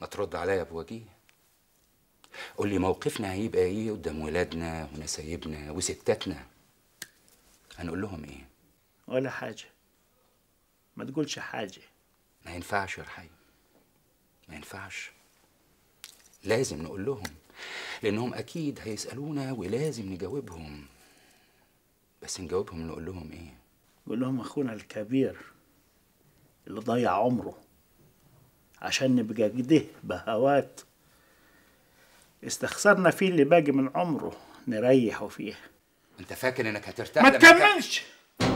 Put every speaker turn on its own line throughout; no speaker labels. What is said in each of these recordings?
ما ترد عليا بوجيه قول لي موقفنا هيبقى ايه قدام ولادنا ونسايبنا وستاتنا هنقول لهم ايه
ولا حاجة ما تقولش حاجة
ما ينفعش يا رحيم ما ينفعش لازم نقول لهم لانهم اكيد هيسالونا ولازم نجاوبهم بس نجاوبهم نقول لهم ايه
قول لهم أخونا الكبير اللي ضيع عمره عشان نبقى كده بهوات استخسرنا فيه اللي باقي من عمره نريحه فيه
انت فاكر انك هترتاح
ما
لما كان-
تكملش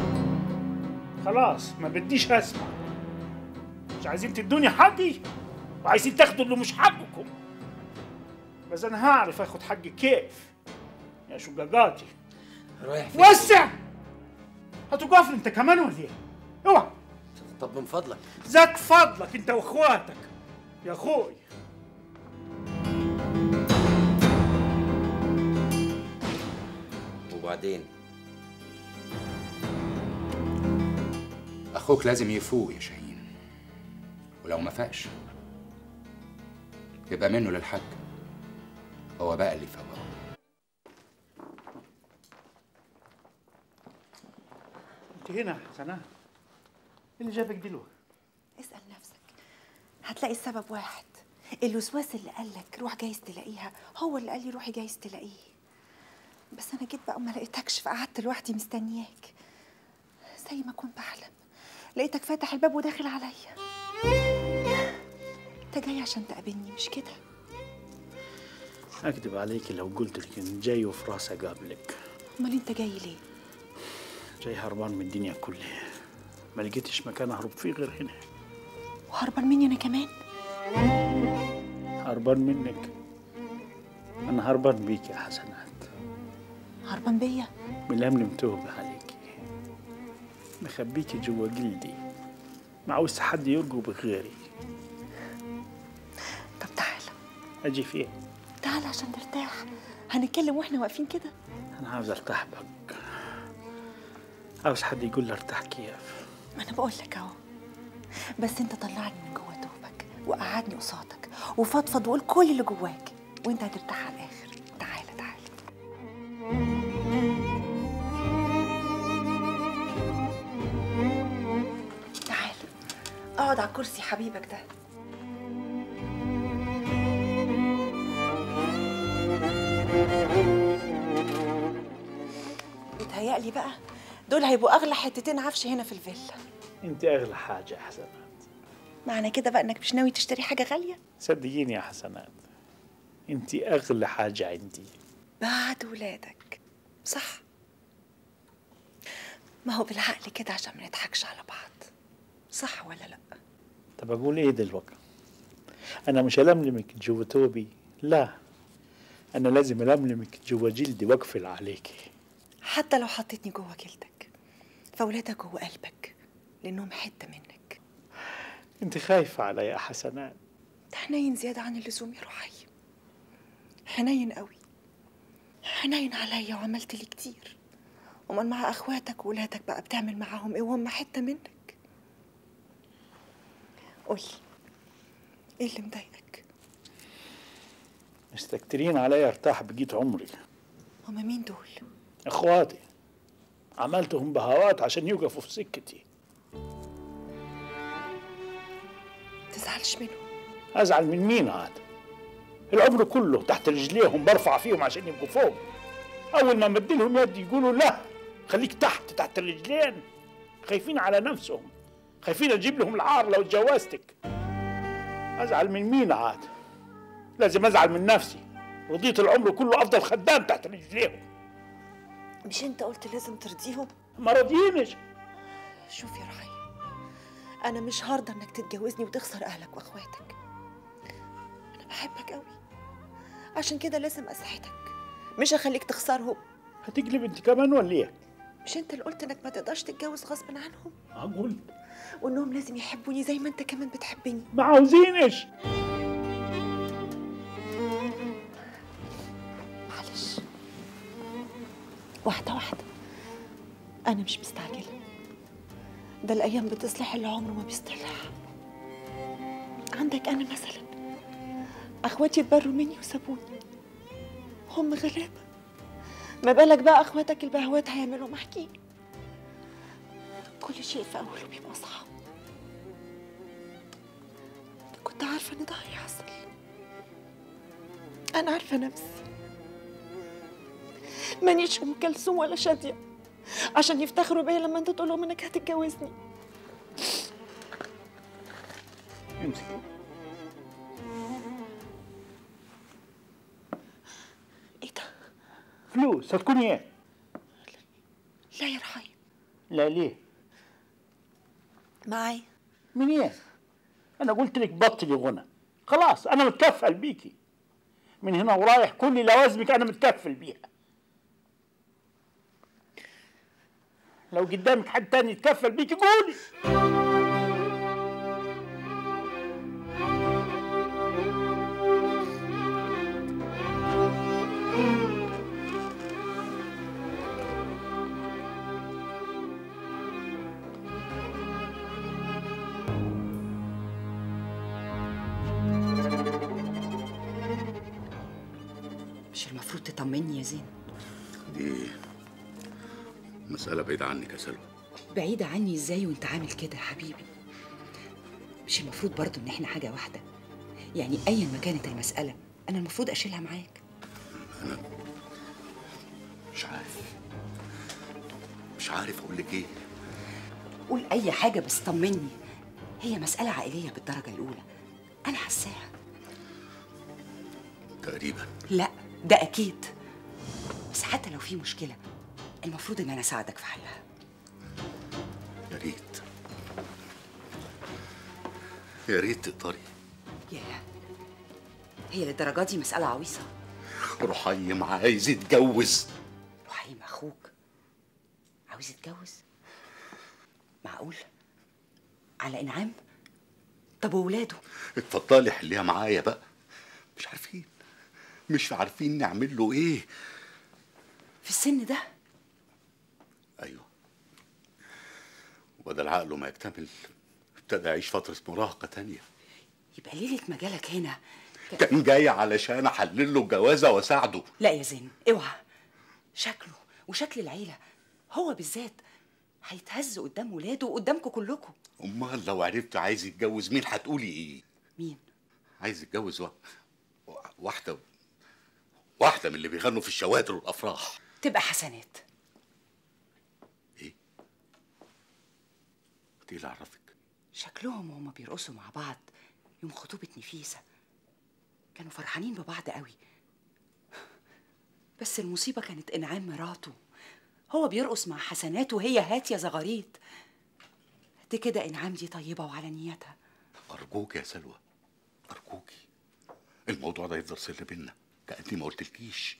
خلاص ما بديش اسمع مش عايزين تدوني حقي وعايزين تاخدوا اللي مش حقكم بس انا هعرف اخد حقي كيف يا شقاقاتي
رايح فين؟
وسع هتقف انت كمان ولا ايه؟ اوعى
طب من فضلك
زاد فضلك انت واخواتك يا اخوي
وبعدين
اخوك لازم يفوق يا شاهين ولو ما فاقش يبقى منه للحاج هو بقى اللي فوقه
انت هنا يا حسنات إيه اللي جابك دلوقتي
اسأل نفسك هتلاقي السبب واحد الوسواس اللي قالك روح جايز تلاقيها هو اللي قال لي روحي جايز تلاقيه بس انا جيت بقى وما لقيتكش فقعدت لوحدي مستنياك زي ما كنت بحلم لقيتك فاتح الباب وداخل عليا انت جاي عشان تقابلني مش كده
اكذب عليكي لو قلت لك ان جاي وفي راسي قابلك
امال انت جاي ليه
جاي هربان من الدنيا كلها ما لقيتش مكان اهرب فيه غير هنا
وهربان مني انا كمان
هربان منك انا هربان بيك يا حسنات
هربان بيا
ململم متوب عليكي مخبيكي جوا جلدي ما عاوز حد يرقب غيري
طب تعال
اجي فين
تعال عشان نرتاح هنتكلم واحنا واقفين كده
انا عاوز ارتاح بك عاوز حد يقول لي ارتاح كيف
ما انا بقول لك اهو بس انت طلعني من جوه توبك وقعدني قصادك وفضفض وقول كل اللي جواك وانت هترتاح على الاخر تعالى تعالى تعالى اقعد على الكرسي حبيبك ده بيتهيألي بقى دول هيبقوا اغلى حتتين عفش هنا في الفيلا
انت اغلى حاجه يا حسنات
معنى كده بقى انك مش ناوي تشتري حاجه غاليه
صدقيني يا حسنات انت اغلى حاجه عندي
بعد ولادك صح ما هو بالعقل كده عشان ما نضحكش على بعض صح ولا لا
طب اقول ايه دلوقتي انا مش الملمك جوا توبي لا انا لازم الملمك جوا جلدي واقفل عليكي
حتى لو حطيتني جوه جلدك فولادك جوه قلبك لانهم حته منك
انت خايفه عليا يا حسنات
ده حنين زياده عن اللزوم يا روحي حنين قوي حنين عليا وعملت لي كتير امال مع اخواتك وولادك بقى بتعمل معاهم ايه وهم حته منك قولي ايه اللي مضايقك
مستكترين عليا ارتاح بقيت عمري
هما مين دول
اخواتي عملتهم بهوات عشان يوقفوا في سكتي
تزعلش منهم
ازعل من مين عاد العمر كله تحت رجليهم برفع فيهم عشان يبقوا فوق اول ما مدلهم يد يقولوا لا خليك تحت تحت الرجلين خايفين على نفسهم خايفين اجيب لهم العار لو اتجوزتك ازعل من مين عاد لازم ازعل من نفسي رضيت العمر كله افضل خدام تحت رجليهم
مش انت قلت لازم ترضيهم
ما رضينش
شوف يا رحيم انا مش هرضى انك تتجوزني وتخسر اهلك واخواتك انا بحبك قوي عشان كده لازم اسعدك مش هخليك تخسرهم
هتقلب انت كمان ولا ايه؟
مش انت اللي قلت انك ما تقدرش تتجوز غصب عنهم
اقول
وانهم لازم يحبوني زي ما انت كمان بتحبني
ما عاوزينش
معلش واحدة واحدة أنا مش مستعجلة ده الأيام بتصلح اللي عمره ما بيصلح عندك أنا مثلا
اخواتي اتبروا مني وسابوني هم غلابه ما بالك بقى اخواتك البهوات هيعملوا محكي كل شيء في اوله بيبقى صعب كنت عارفه ان ده هيحصل انا عارفه نفسي مانيش ام كلثوم ولا شاديه عشان يفتخروا بيا لما انت تقول لهم انك هتتجوزني
امسك
ايه ده
فلوس هتكوني ايه
لا يا رحيم
لا ليه
معايا
من ايه انا قلت لك بطلي غنى خلاص انا متكفل بيكي من هنا ورايح كل لوازمك انا متكفل بيها لو قدامك حد تاني يتكفل بيكي قولي
مش المفروض تطمني يا زين
دي مسألة بعيدة عنك يا سلوى
بعيدة عني ازاي وانت عامل كده يا حبيبي مش المفروض برضو ان احنا حاجة واحدة يعني ايا ما كانت المسألة انا المفروض اشيلها معاك
مش عارف مش عارف أقول لك إيه
قول اي حاجة بس طمني هي مسألة عائلية بالدرجة الاولى انا حاساها
تقريبا
لا ده اكيد بس حتى لو في مشكلة المفروض ان انا اساعدك في حلها
يا ريت يا ريت تقدري
ياه هي للدرجة دي مسألة عويصة
رحيم عايز يتجوز
رحيم اخوك عاوز يتجوز معقول على انعام طب وولاده
اتفضلي حليها معايا بقى مش عارفين مش عارفين نعمل له ايه
في السن ده
ايوه وبدل عقله ما يكتمل ابتدى يعيش فترة مراهقة تانية
يبقى ليلة مجالك هنا
كان جاي علشان احلل له الجوازة واساعده
لا يا زين اوعى شكله وشكل العيلة هو بالذات هيتهز قدام ولاده وقدامكم كلكم
امال لو عرفت عايز يتجوز مين هتقولي ايه
مين
عايز يتجوز و... و- واحدة واحدة من اللي بيغنوا في الشواتر والافراح
تبقى حسنات
ايه انت ايه اللي عرفك
شكلهم وهما بيرقصوا مع بعض يوم خطوبة نفيسة كانوا فرحانين ببعض قوي بس المصيبة كانت إنعام مراته هو بيرقص مع حسنات وهي هاتية زغاريت دي كده إنعام دي طيبة وعلى نيتها
ارجوك يا سلوى ارجوكي الموضوع ده يفضل سر بينا كأني ما قلتلكيش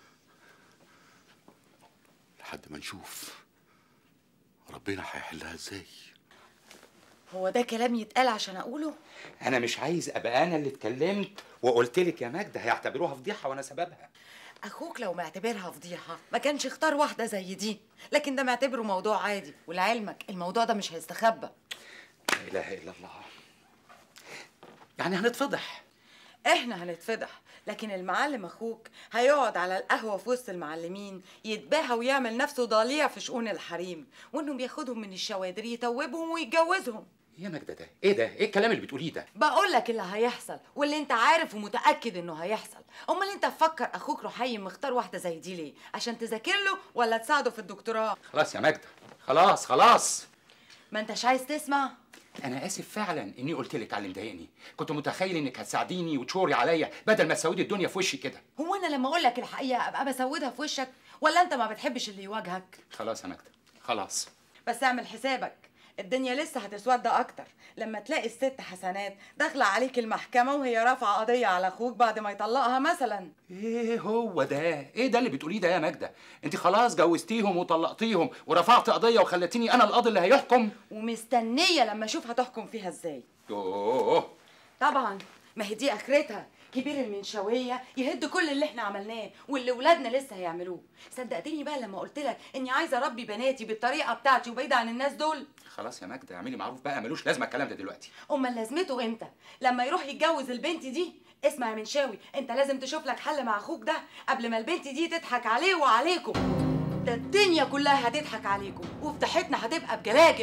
لحد ما نشوف ربنا هيحلها ازاي
هو ده كلام يتقال عشان اقوله
انا مش عايز ابقى انا اللي اتكلمت وقلت لك يا ماجده هيعتبروها فضيحه وانا سببها
اخوك لو معتبرها فضيحه ما كانش اختار واحده زي دي لكن ده معتبره موضوع عادي ولعلمك الموضوع ده مش هيستخبى
لا اله الا الله يعني هنتفضح
احنا هنتفضح لكن المعلم اخوك هيقعد على القهوه في وسط المعلمين يتباهى ويعمل نفسه ضليع في شؤون الحريم وانه بياخدهم من الشوادر يتوبهم ويتجوزهم
يا ماجده ده ايه ده ايه الكلام اللي بتقوليه ده
بقول لك اللي هيحصل واللي انت عارف ومتاكد انه هيحصل امال انت تفكر اخوك رحيم مختار واحده زي دي ليه عشان تذاكر له ولا تساعده في الدكتوراه
خلاص يا ماجده خلاص خلاص
ما انتش عايز تسمع
انا اسف فعلا اني قلت لك على اللي مضايقني كنت متخيل انك هتساعديني وتشوري عليا بدل ما تسودي الدنيا في وشي كده
هو انا لما اقول لك الحقيقه ابقى بسودها في وشك ولا انت ما بتحبش اللي يواجهك
خلاص يا ماجده خلاص
بس اعمل حسابك الدنيا لسه هتسود اكتر لما تلاقي الست حسنات داخله عليك المحكمه وهي رافعه قضيه على اخوك بعد ما يطلقها مثلا
ايه هو ده ايه ده اللي بتقوليه ده يا ماجده انت خلاص جوزتيهم وطلقتيهم ورفعت قضيه وخلتيني انا القاضي اللي هيحكم
ومستنيه لما اشوف هتحكم فيها ازاي
يوه
طبعا ما هي دي اخرتها كبير المنشويه يهد كل اللي احنا عملناه واللي ولادنا لسه هيعملوه صدقتني بقى لما قلت لك اني عايزه اربي بناتي بالطريقه بتاعتي وبعيده عن الناس دول
خلاص يا ماجده اعملي معروف بقى ملوش لازمه الكلام ده دلوقتي
امال لازمته امتى لما يروح يتجوز البنت دي اسمع يا منشاوي انت لازم تشوف لك حل مع اخوك ده قبل ما البنت دي تضحك عليه وعليكم ده الدنيا كلها هتضحك عليكم وفضحتنا هتبقى بجلاجل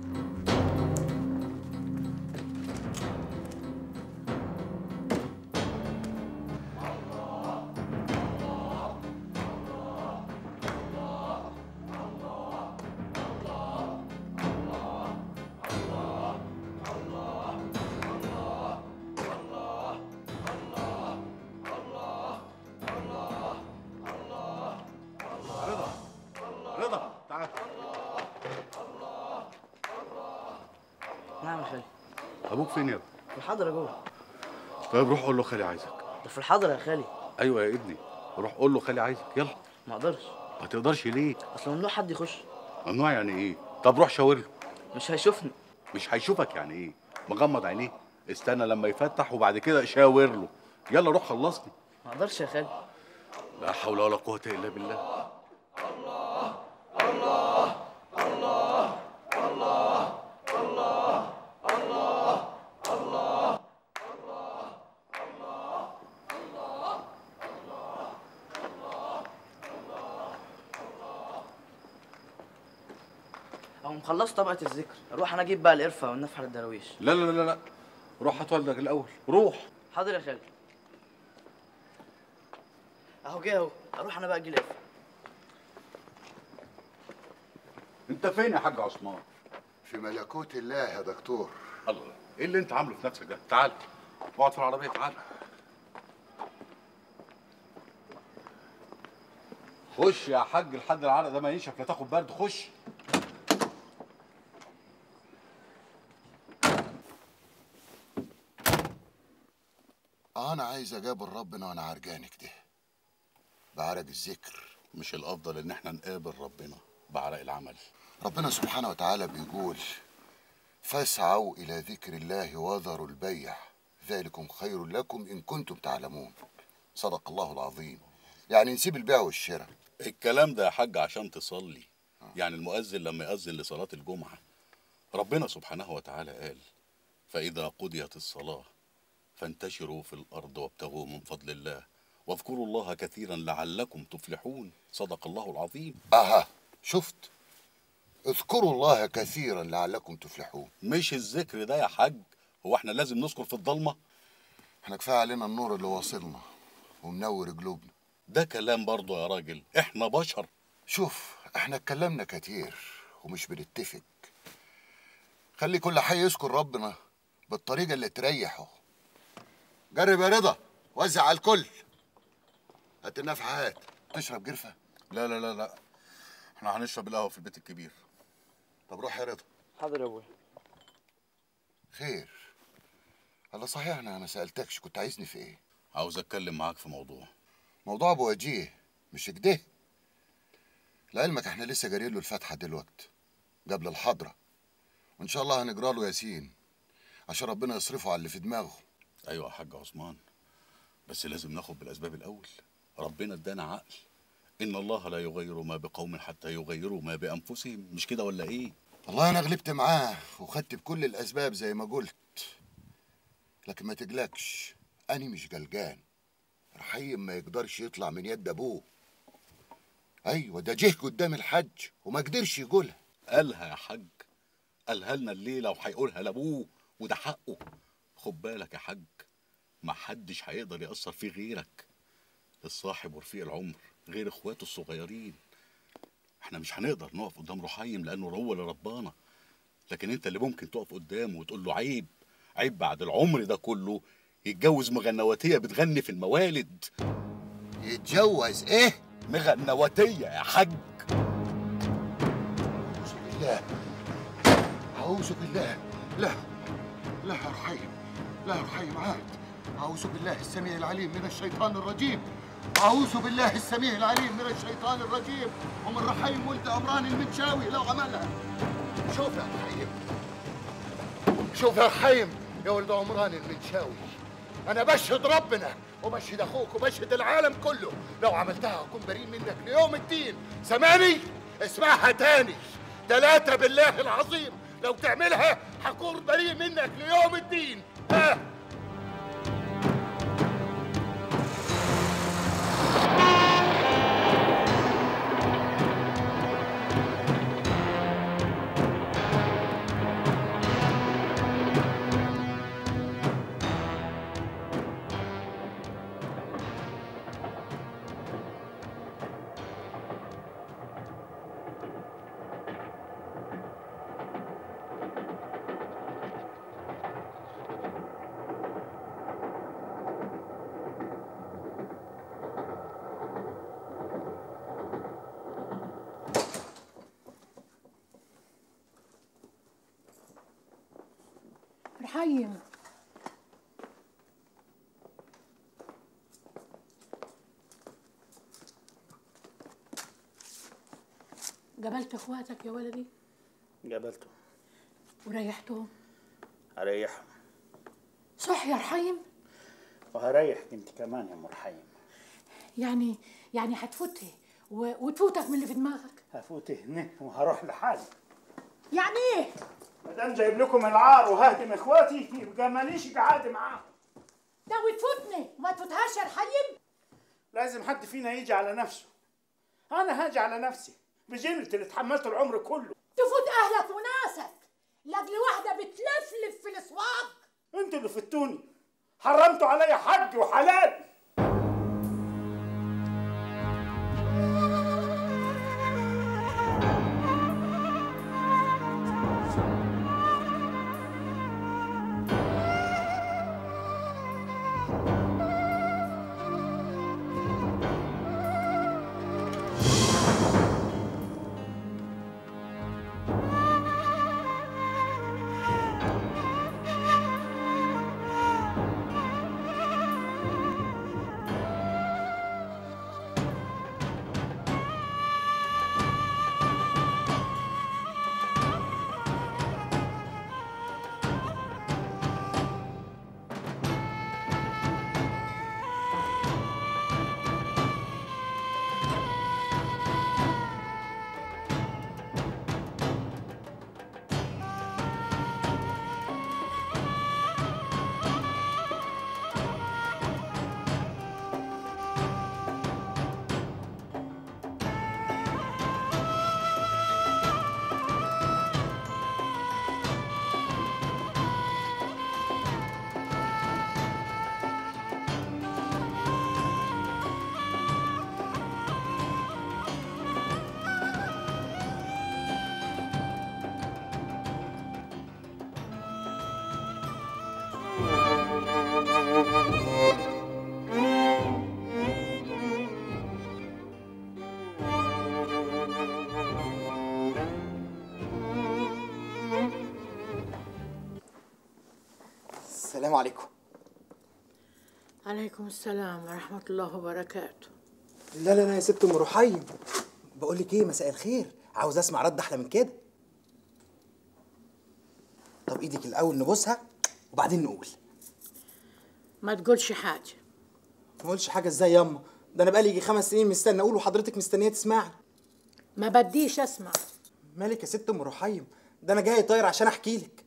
رضا رضا تعال
نعم يا خالي
ابوك فين يا ابني
في الحضرة جوه
طيب روح قول له خالي عايزك
ده في الحضرة يا خالي
ايوه يا ابني روح قول له خالي عايزك يلا
ما اقدرش
ما تقدرش ليه
اصل ممنوع حد يخش
ممنوع يعني ايه طب روح شاور له
مش هيشوفني
مش هيشوفك يعني ايه مغمض عينيه استنى لما يفتح وبعد كده شاور له يلا روح خلصني
ما اقدرش يا خالي
لا حول ولا قوه الا بالله
او مخلص طبقة الذكر اروح انا اجيب بقى القرفة والنفحة للدراويش
لا لا لا لا روح هات والدك الاول روح
حاضر يا خالي اهو جه اهو اروح انا بقى اجيب القرفة
انت فين يا حاج عثمان
في ملكوت الله يا دكتور
الله ايه اللي انت عامله في نفسك ده تعال اقعد في العربيه تعال خش يا حاج لحد العرق ده ما ينشف لا تاخد برد خش
انا عايز اقابل ربنا وانا عرجان كده بعرق الذكر
مش الافضل ان احنا نقابل ربنا بعرق العمل
ربنا سبحانه وتعالى بيقول فاسعوا الى ذكر الله وذروا البيع ذلكم خير لكم ان كنتم تعلمون صدق الله العظيم يعني نسيب البيع والشراء
الكلام ده يا حاج عشان تصلي يعني المؤذن لما يأذن لصلاة الجمعة ربنا سبحانه وتعالى قال فإذا قضيت الصلاة فانتشروا في الأرض وابتغوا من فضل الله واذكروا الله كثيرا لعلكم تفلحون صدق الله العظيم
اها شفت اذكروا الله كثيرا لعلكم تفلحون
مش الذكر ده يا حاج هو احنا لازم نذكر في الضلمة
احنا كفايه علينا النور اللي واصلنا ومنور قلوبنا
ده كلام برضه يا راجل احنا بشر
شوف احنا اتكلمنا كتير ومش بنتفق خلي كل حي يذكر ربنا بالطريقه اللي تريحه جرب يا رضا وزع على الكل هات النفحه هات تشرب جرفه
لا لا لا لا احنا هنشرب القهوة في البيت الكبير
طب روح يا رضا
حاضر يا ابويا
خير الله صحيح انا ما سالتكش كنت عايزني في ايه
عاوز اتكلم معاك في موضوع
موضوع ابو وجيه مش كده لعلمك احنا لسه جارين له الفاتحه دلوقتي قبل الحضره وان شاء الله هنجرى له ياسين عشان ربنا يصرفه على اللي في دماغه
ايوه يا حاج عثمان بس لازم ناخد بالاسباب الاول ربنا ادانا عقل ان الله لا يغير ما بقوم حتى يغيروا ما بانفسهم مش كده ولا ايه
والله انا غلبت معاه وخدت بكل الاسباب زي ما قلت لكن ما تقلقش انا مش قلقان رحيم ما يقدرش يطلع من يد ابوه ايوه ده جه قدام الحج وما قدرش يقولها
قالها يا حاج قالها لنا الليله وهيقولها لابوه وده حقه خد بالك يا حاج ما حدش هيقدر يأثر فيه غيرك الصاحب ورفيق العمر غير اخواته الصغيرين احنا مش هنقدر نقف قدام رحيم لانه هو اللي ربانا لكن انت اللي ممكن تقف قدامه وتقول له عيب عيب بعد العمر ده كله يتجوز مغنواتيه بتغني في الموالد
يتجوز ايه
مغنواتيه يا حاج
اعوذ بالله اعوذ بالله لا لا يا رحيم لا يا رحيم عاد اعوذ بالله السميع العليم من الشيطان الرجيم اعوذ بالله السميع العليم من الشيطان الرجيم ومن رحيم ولد عمران المنشاوي لو عملها شوف يا رحيم شوف يا رحيم يا ولد عمران المنشاوي انا بشهد ربنا وبشهد اخوك وبشهد العالم كله لو عملتها اكون بريء منك ليوم الدين سامعني اسمعها تاني ثلاثة بالله العظيم لو تعملها هكون بريء منك ليوم الدين ها
رحيم قابلت اخواتك يا ولدي
قابلته
وريحتهم
اريحهم
صح يا رحيم
وهريحك انت كمان يا ام رحيم
يعني يعني هتفوتي و- وتفوتك من اللي في دماغك
هفوت هنا وهروح لحالي
يعني ايه
ما دام جايب لكم العار وههدم اخواتي يبقى ماليش قعاد معاهم
ناوي تفوتني ما تفوتهاش يا رحيم
لازم حد فينا يجي على نفسه انا هاجي على نفسي بجنة اللي اتحملت العمر كله
تفوت اهلك وناسك لاجل واحده بتلفلف في الاسواق
انتوا اللي فتوني حرمتوا عليا حج وحلال
السلام عليكم
عليكم السلام ورحمه الله وبركاته
لا لا لا يا ست ام رحيم بقول لك ايه مساء الخير عاوز اسمع رد احلى من كده طب ايدك الاول نبوسها وبعدين نقول
ما تقولش حاجه
ما اقولش حاجه ازاي ياما ده انا بقالي يجي خمس سنين مستني اقول وحضرتك مستنيه تسمعي
ما بديش اسمع
مالك يا ست ام رحيم ده انا جاي طاير عشان احكي لك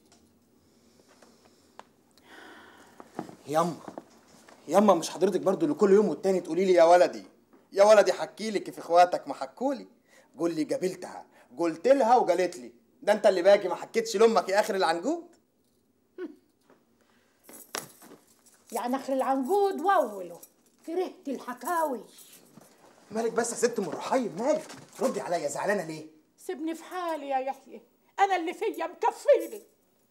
ياما ياما مش حضرتك برضو اللي كل يوم والتاني تقولي لي يا ولدي يا ولدي حكي لك في اخواتك ما حكولي قول لي جابلتها قلت لها وقالت لي ده انت اللي باجي ما حكيتش لامك يا اخر العنجود
يعني اخر العنقود واوله كرهت الحكاوي
مالك بس يا ست ام رحيم مالك ردي عليا زعلانه ليه
سيبني في حالي يا يحيى انا اللي فيا مكفيني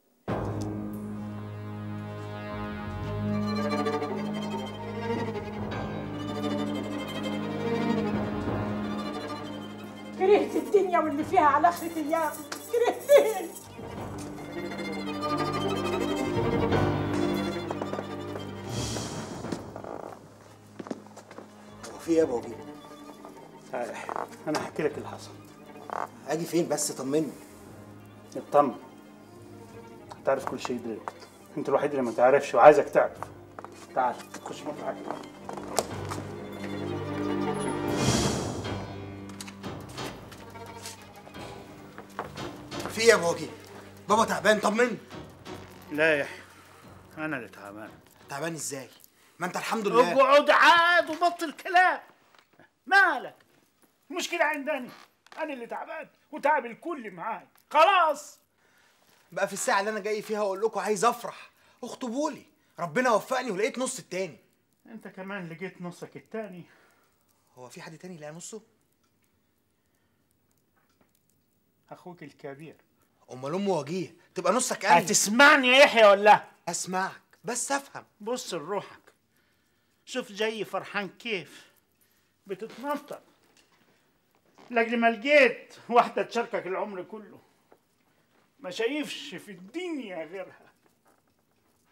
كرهت الدنيا واللي فيها على اخرة ايام كرهتني
هو في ايه يا ابو
تعالى انا هحكي لك اللي حصل
اجي فين بس طمني
اطمن هتعرف كل شيء دلوقتي انت الوحيد اللي ما تعرفش وعايزك تعرف تعال خش مطرحك
في ايه يا ابو بابا تعبان طمني
لا يا يحيى انا اللي تعبان
تعبان ازاي ما انت الحمد لله
اقعد عاد وبطل كلام مالك المشكلة عندني انا اللي تعبان وتعب الكل معاي خلاص
بقى في الساعه اللي انا جاي فيها اقول لكم عايز افرح اخطبوا لي ربنا وفقني ولقيت نص التاني
انت كمان لقيت نصك التاني
هو في حد تاني لقى نصه
اخوك الكبير
امال ام وجيه تبقى نصك انا
هتسمعني يا يحيى ولا لا؟
اسمعك بس افهم
بص لروحك شوف جاي فرحان كيف بتتنطط لاجل ما لقيت واحدة تشاركك العمر كله ما شايفش في الدنيا غيرها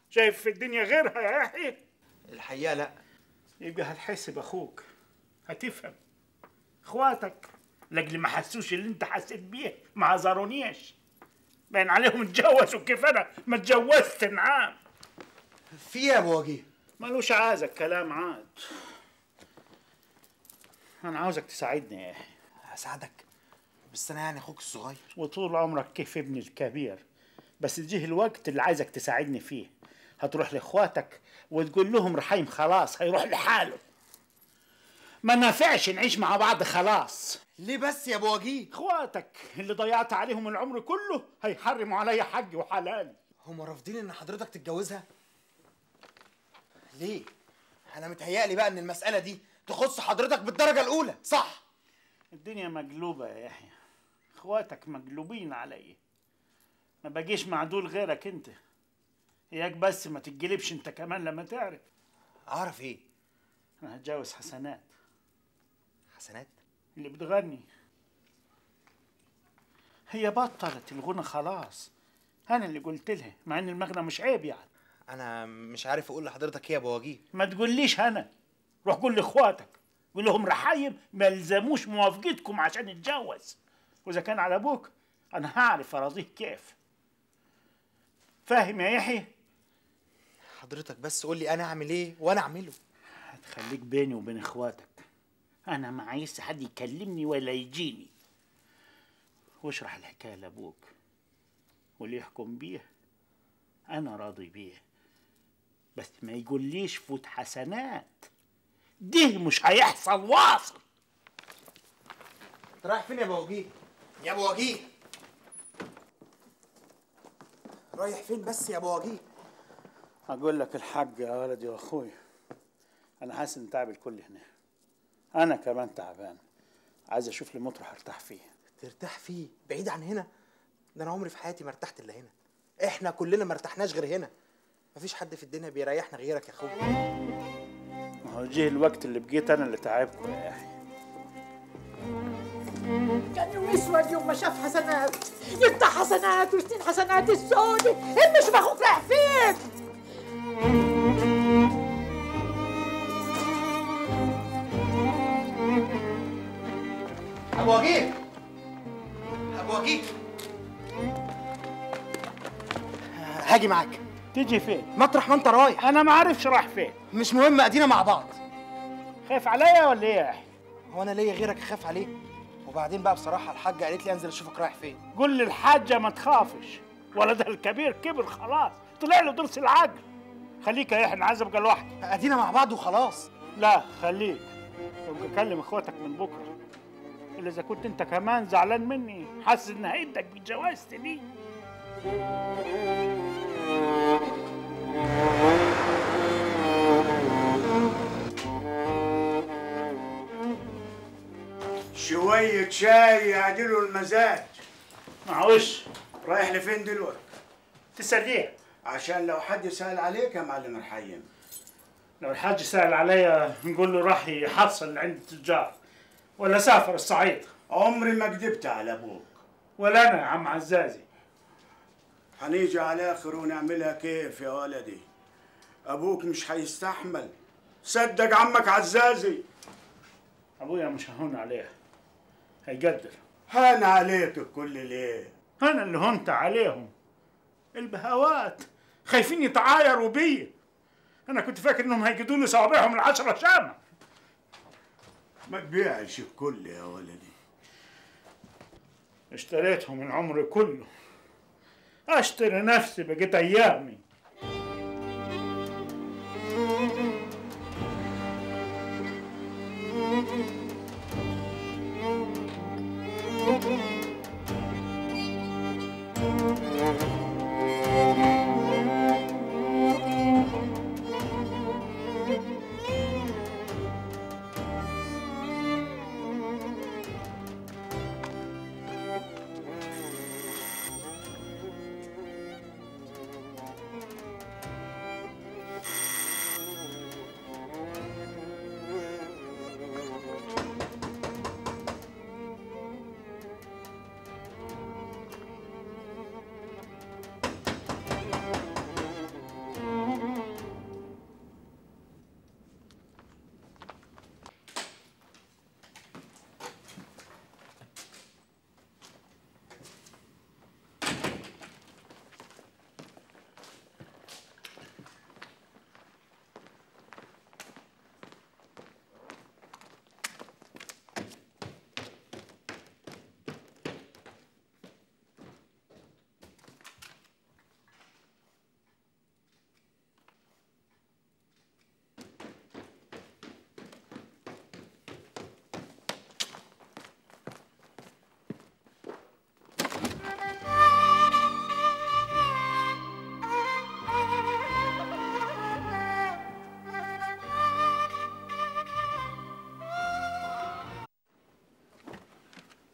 شايف في الدنيا غيرها يا يحيى
الحقيقه لا
يبقى هتحس باخوك هتفهم اخواتك لاجل ما حسوش اللي انت حسيت بيه ما عذرونيش باين عليهم اتجوزوا كيف انا ما اتجوزت نعم
في يا ابو وجيه
ملوش عازة الكلام عاد انا عاوزك تساعدني يا يحيى
هساعدك بس انا يعني اخوك الصغير
وطول عمرك كيف ابني الكبير بس جه الوقت اللي عايزك تساعدني فيه هتروح لاخواتك وتقول لهم رحيم خلاص هيروح لحاله ما نافعش نعيش مع بعض خلاص
ليه بس يا ابو وجيه
اخواتك اللي ضيعت عليهم العمر كله هيحرموا عليا حقي وحلالي
هم رافضين ان حضرتك تتجوزها ليه انا متهيألي بقى ان المساله دي تخص حضرتك بالدرجه الاولى صح
الدنيا مقلوبة يا يحيى اخواتك مقلوبين علي ما بقيش مع دول غيرك انت اياك بس ما تتجلبش انت كمان لما تعرف
اعرف ايه
انا هتجوز حسنات
حسنات
اللي بتغني هي بطلت الغنى خلاص انا اللي قلت لها مع ان المغنى مش عيب يعني
انا مش عارف اقول لحضرتك ايه يا ابو وجيه
ما تقوليش انا روح قول لاخواتك قول لهم رحايم ما يلزموش موافقتكم عشان نتجوز واذا كان على ابوك انا هعرف اراضيه كيف فاهم يا يحيى
حضرتك بس قول لي انا اعمل ايه وانا اعمله
هتخليك بيني وبين اخواتك انا ما عايز حد يكلمني ولا يجيني واشرح الحكايه لابوك واللي يحكم بيه انا راضي بيه بس ما يقوليش فوت حسنات ده مش هيحصل واصل
انت رايح فين يا ابو وجيه يا ابو وجيه رايح فين بس يا ابو وجيه
اقول لك الحق يا ولدي واخوي انا حاسس ان تعب الكل هنا انا كمان تعبان عايز اشوف لي مطرح ارتاح فيه
ترتاح فيه بعيد عن هنا ده انا عمري في حياتي ما ارتحت الا هنا احنا كلنا ما ارتحناش غير هنا مفيش حد في الدنيا بيريحنا غيرك يا اخويا
ما هو جه الوقت اللي بقيت انا اللي تعبكم يا يحيى
كان يوم اسود يوم ما شاف حسنات يفتح حسنات وسنين حسنات السودة هم شوف اخوك رايح فين
ابو وجيه ابو وجيه هاجي معاك
تيجي فين
مطرح ما انت رايح
انا ما عارفش رايح فين
مش مهم ادينا مع بعض
خايف عليا ولا ايه يا يحيى
هو انا ليا غيرك اخاف عليه وبعدين بقى بصراحه الحاجه قالت لي انزل اشوفك رايح فين
قول للحاجه ما تخافش ولدها الكبير كبر خلاص طلع له ضرس العقل خليك يا يحيى انا عايز ابقى لوحدي
ادينا مع بعض وخلاص
لا خليك ابقى كلم اخواتك من بكره الا اذا كنت انت كمان زعلان مني حاسس ان هيدك بجوازتي دي
شوية شاي يعدلوا المزاج
معوش
رايح لفين دلوقتي؟
تسليه
عشان لو حد سأل عليك يا معلم رحيم
لو الحاج سأل عليا نقول له راح يحصل عند التجار ولا سافر الصعيد
عمري ما كدبت على ابوك
ولا انا يا عم عزازي
هنيجي على الاخر ونعملها كيف يا ولدي ابوك مش هيستحمل صدق عمك عزازي
ابويا مش هون عليه هيقدر
هان عليك الكل ليه
انا اللي هنت عليهم البهوات خايفين يتعايروا بيا انا كنت فاكر انهم هيجدوا لي صوابعهم العشرة شامة
ما تبيعش الكل يا ولدي
اشتريتهم من عمري كله اشتري نفسي بقيت ايامي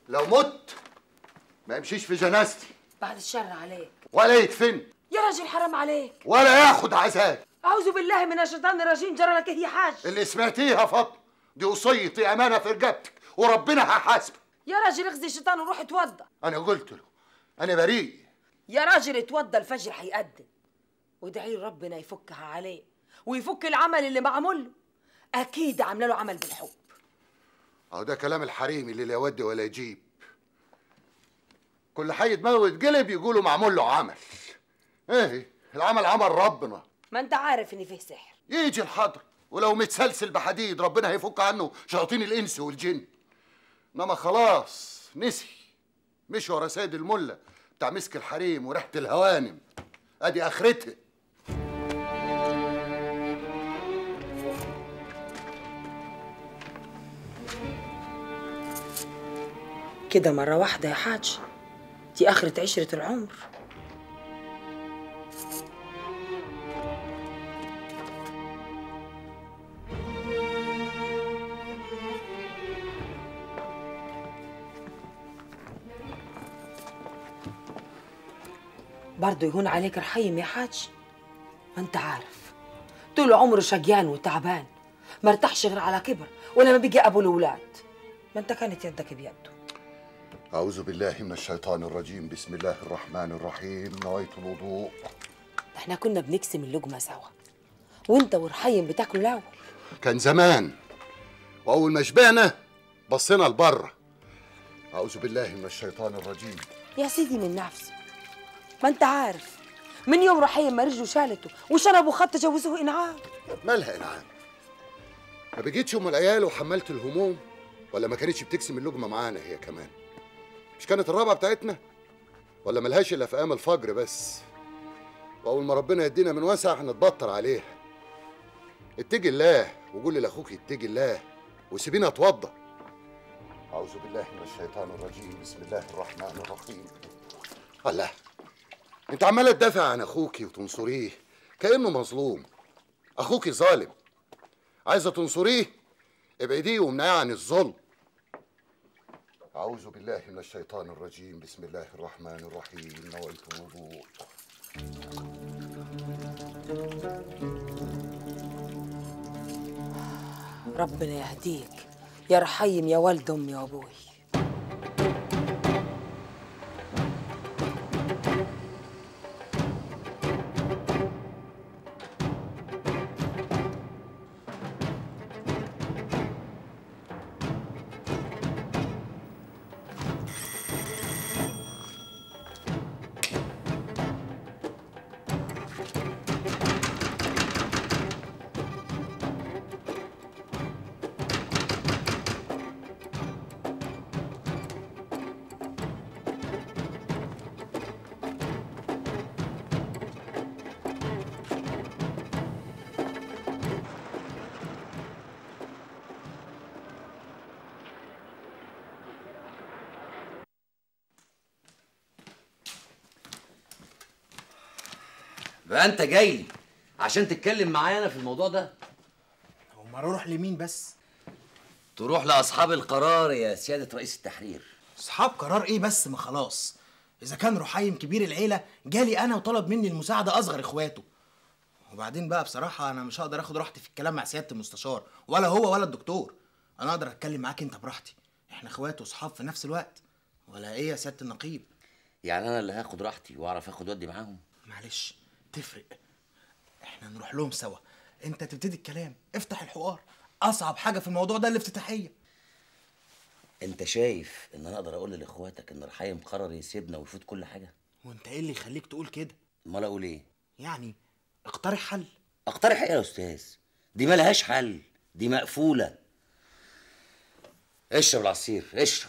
لو مت ما يمشيش في جنازتي
بعد الشر عليك
ولا يدفن
يا راجل حرام عليك
ولا ياخد عذاب
اعوذ بالله من الشيطان الرجيم جرى لك إيه يا حاج
اللي سمعتيها فاطمه دي وصيتي امانه في رقبتك وربنا هيحاسبك
يا راجل اخزي الشيطان وروح اتوضى
انا قلت له انا بريء
يا راجل اتوضى الفجر هيقدم وادعي ربنا يفكها عليه ويفك العمل اللي معمول له اكيد عامله له عمل بالحب
اهو ده كلام الحريم اللي لا يودي ولا يجيب كل حي يتموت قلب يقولوا معمول له عمل ايه العمل عمل ربنا
ما انت عارف ان فيه سحر
يجي الحضر ولو متسلسل بحديد ربنا هيفك عنه شياطين الانس والجن انما خلاص نسي مش ورا سيد المله بتاع مسك الحريم وريحه الهوانم ادي اخرتها
كده مرة واحدة يا حاج دي آخرة عشرة العمر برضه يهون عليك رحيم يا حاج ما انت عارف طول عمره شقيان وتعبان ما ارتاحش غير على كبر ولما بيجي ابو الاولاد ما انت كانت يدك بيده
أعوذ بالله من الشيطان الرجيم بسم الله الرحمن الرحيم نويت الوضوء
احنا كنا بنقسم اللقمه سوا وانت ورحيم بتاكلوا الاول
كان زمان وأول ما شبعنا بصينا لبره أعوذ بالله من الشيطان الرجيم
يا سيدي من نفسه ما انت عارف من يوم رحيم ما رجله شالته وشربوا خط جوزوه انعام
مالها إنعام ما بقيتش أم العيال وحملت الهموم ولا ما كانتش بتقسم اللقمة معانا هي كمان مش كانت الرابعة بتاعتنا ولا ملهاش إلا في أيام الفجر بس وأول ما ربنا يدينا من وسع هنتبطر عليها اتقي الله وقول لأخوك اتقي الله وسيبينا اتوضى أعوذ بالله من الشيطان الرجيم بسم الله الرحمن الرحيم الله انت عماله تدافع عن اخوكي وتنصريه كانه مظلوم اخوكي ظالم عايزه تنصريه ابعديه وامنعيه عن الظلم أعوذ بالله من الشيطان الرجيم بسم الله الرحمن الرحيم نويت الوضوء
ربنا يهديك يا رحيم يا ولد امي وابوي
بقى انت جاي لي عشان تتكلم معايا انا في الموضوع ده
امال اروح لمين بس
تروح لاصحاب القرار يا سياده رئيس التحرير
اصحاب قرار ايه بس ما خلاص اذا كان رحيم كبير العيله جالي انا وطلب مني المساعده اصغر اخواته وبعدين بقى بصراحه انا مش هقدر اخد راحتي في الكلام مع سياده المستشار ولا هو ولا الدكتور انا اقدر اتكلم معاك انت براحتي احنا اخوات واصحاب في نفس الوقت ولا ايه يا سياده النقيب
يعني انا اللي هاخد راحتي واعرف اخد ودي معاهم
معلش تفرق احنا نروح لهم سوا انت تبتدي الكلام افتح الحوار اصعب حاجه في الموضوع ده الافتتاحيه
انت شايف ان انا اقدر اقول لاخواتك ان رحيم قرر يسيبنا ويفوت كل حاجه
وانت ايه اللي يخليك تقول كده
امال اقول ايه
يعني اقترح حل
اقترح ايه يا استاذ دي ملهاش حل دي مقفوله اشرب العصير اشرب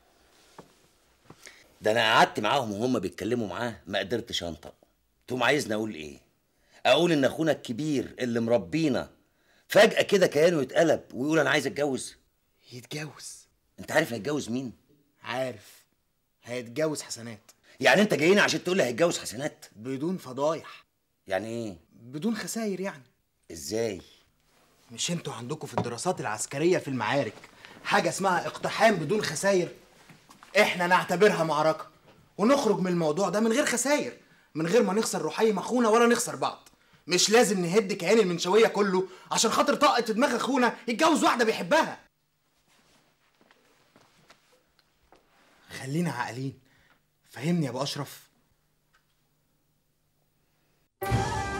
ده انا قعدت معاهم وهم بيتكلموا معاه ما قدرتش انطق تقوم عايزني اقول ايه اقول ان اخونا الكبير اللي مربينا فجاه كده كيانه يتقلب ويقول انا عايز اتجوز
يتجوز
انت عارف هيتجوز مين
عارف هيتجوز حسنات
يعني انت جايين عشان تقول لي هيتجوز حسنات
بدون فضايح
يعني ايه
بدون خساير يعني
ازاي
مش انتوا عندكم في الدراسات العسكريه في المعارك حاجه اسمها اقتحام بدون خساير احنا نعتبرها معركه ونخرج من الموضوع ده من غير خساير من غير ما نخسر رحيم اخونا ولا نخسر بعض مش لازم نهد كيان المنشويه كله عشان خاطر طاقه في دماغ اخونا يتجوز واحده بيحبها خلينا عاقلين فهمني يا ابو اشرف